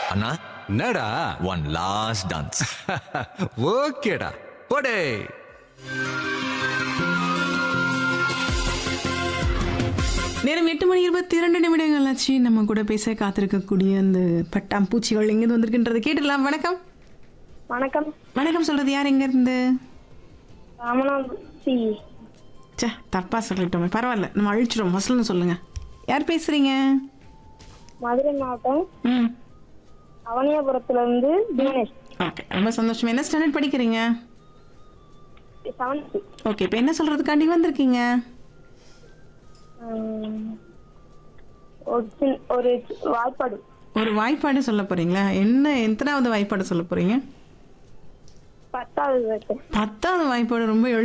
அண்ணா என்னடா one last dance ஓகேடா போடே நேரம் எட்டு மணி இருபத்தி இரண்டு நிமிடங்கள் ஆச்சு நம்ம கூட பேச காத்திருக்கக்கூடிய அந்த பட்டாம்பூச்சிகள் எங்கேருந்து வந்திருக்குன்றதை கேட்டுடலாம் வணக்கம் வணக்கம் வணக்கம் சொல்றது யார் எங்க இருந்து ராமநாதபுரி சே தப்பா சொல்லிட்டோமே பரவாயில்ல நம்ம அழிச்சிடும் ஃபஸ்ட்னு சொல்லுங்க யார் பேசுறீங்க மதுரை மாவட்டம் ம் அவனியாபுரத்துல இருந்து தினேஷ் ஓகே ரொம்ப சந்தோஷம் என்ன ஸ்டாண்டர்ட் படிக்கிறீங்க செவன்த் ஓகே இப்போ என்ன சொல்றதுக்காண்டி வந்திருக்கீங்க ஒரு சின்ன- ஒரு வாய்ப்பாடு ஒரு வாய்ப்பாடு சொல்ல போறீங்களா என்ன எத்தனாவது வாய்ப்பாடு சொல்ல போறீங்க பத்தாவது வரைக்கும் பத்தாவது வாய்ப்பாடு ரொம்ப